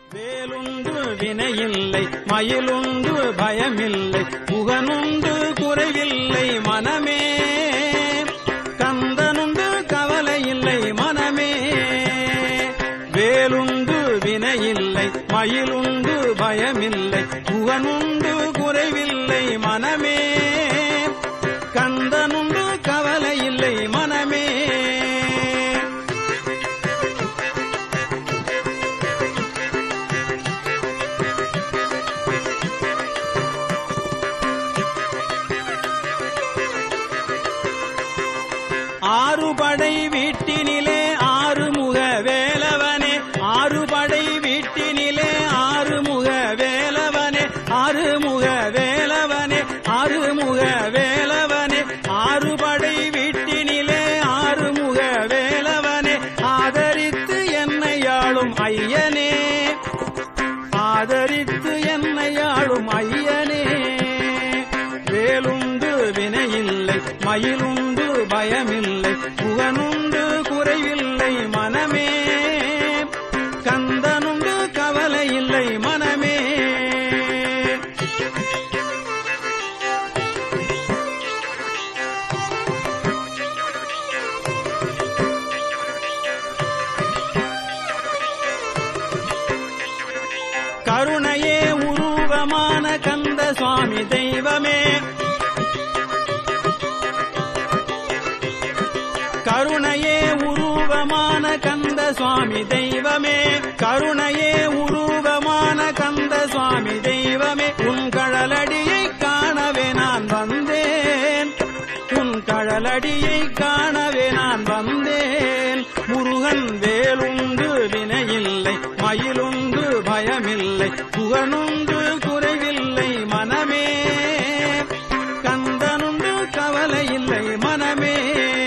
வேலுண்டு வினையில்லை மயிலுண்டு பயமில்லை முகனுண்டு குறைவில்லை மனமே கந்தனுண்டு கவலை இல்லை மனமே வேலுண்டு வினையில்லை மயிலுண்டு பயமில்லை முகனுண்டு குறைவில்லை மனமே கந்தனுண்டு கவலை இல்லை மனமே ஆறுபடை வீட்டினிலே ஆறுமுக வேலவனே ஆறுபடை வீட்டினிலே ஆறுமுக வேலவனே ஆறுமுக வேலவனே ஆறுமுக வேலவனே ஆறுபடை வீட்டினிலே ஆறுமுக வேலவனே ஆதரித்து என்னை ஆளும் ஐயனே ஆதரித்து என்னை ஆளும் ஐயனே வேலுண்டு வினையில்லை மயிலுண்டு பயமில்லை புகனுண்டு குறைவில்லை மனமே கந்தனுண்டு கவலை இல்லை மனமே கருணையே உருவமான கந்த சுவாமி தெய்வமே கருணையே உருவமான கந்த சுவாமி தெய்வமே கருணையே உருவமான கந்த சுவாமி தெய்வமே உன் கழலடியை காணவே நான் வந்தேன் உன் கழலடியை காணவே நான் வந்தேன் முருகன் வேலுண்டு வினையில்லை மயிலுண்டு பயமில்லை புகனுண்டு குறைவில்லை மனமே கந்தனுண்டு கவலை இல்லை மனமே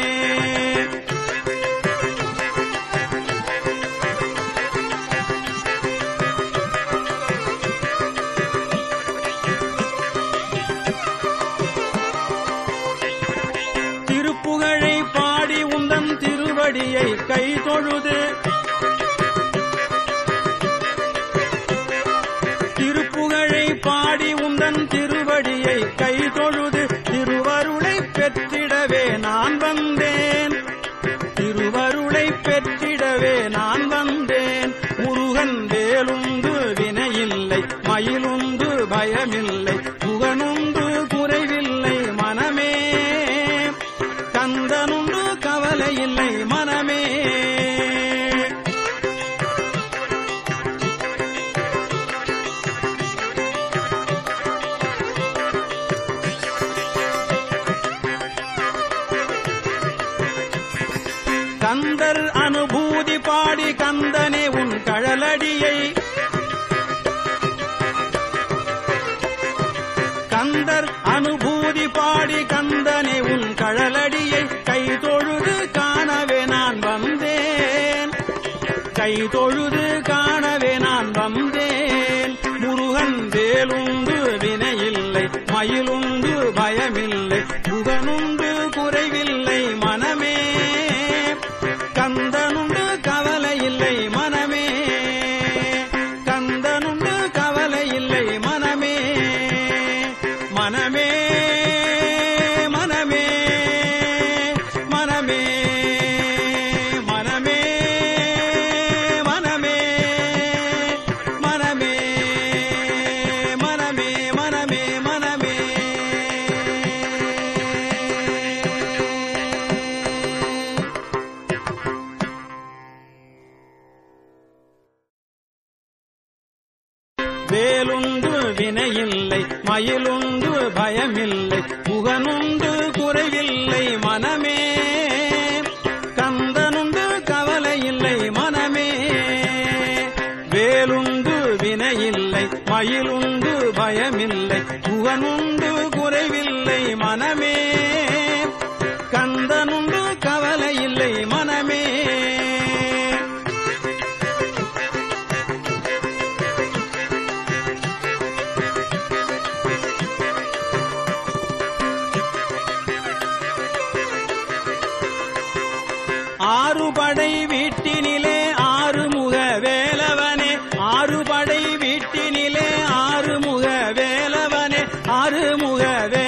திருப்புகழை பாடி உந்தன் திருவடியை கை தொழுது திருப்புகழை பாடி உந்தன் திருவடியை கை தொழுது திருவருளை பெற்றிடவே நான் வந்தேன் திருவருளை பெற்றிடவே நான் வந்தேன் முருகன் வேலுண்டு வினையில்லை மயிலுண்டு பயமில்லை புகனுண்டு குறைவில்லை மனமே கந்தனுண்டு கவலை இல்லை மனமே கந்தர் அனுபூதி பாடி கந்தனே உன் கழலடியை கந்தர் அனுபூதி பாடி கந்தனே உன் கழலடியை கை தொழுது காணவே நான் வந்தேன் கை தொழுது காணவே நான் வந்தேன் முருகன் வேலுண்டு வினையில்லை மயிலுண்டு பயமில்லை புகனுண்டு குறைவில்லை மனமே கந்தனுண்டு கவலை இல்லை மனமே கந்தனுண்டு கவலை இல்லை மனமே மனமே மனமே மனமே மனமே மனமே மனமே மனமே மனமே மனமே வேலுண்டு வினையில்லை மயிலுண்டு பயமில்லை புகனுண்டு குறைவில்லை மனமே கந்தனுண்டு கவலை இல்லை மனமே வேலுண்டு வினையில்லை மயிலுண்டு பயமில்லை புகனுண்டு குறைவில்லை மனமே கந்தனுண்டு கவலை இல்லை மனமே ஆறுபடை வீட்டினிலே ஆறுமுக வேலவனே ஆறுபடை திருமுக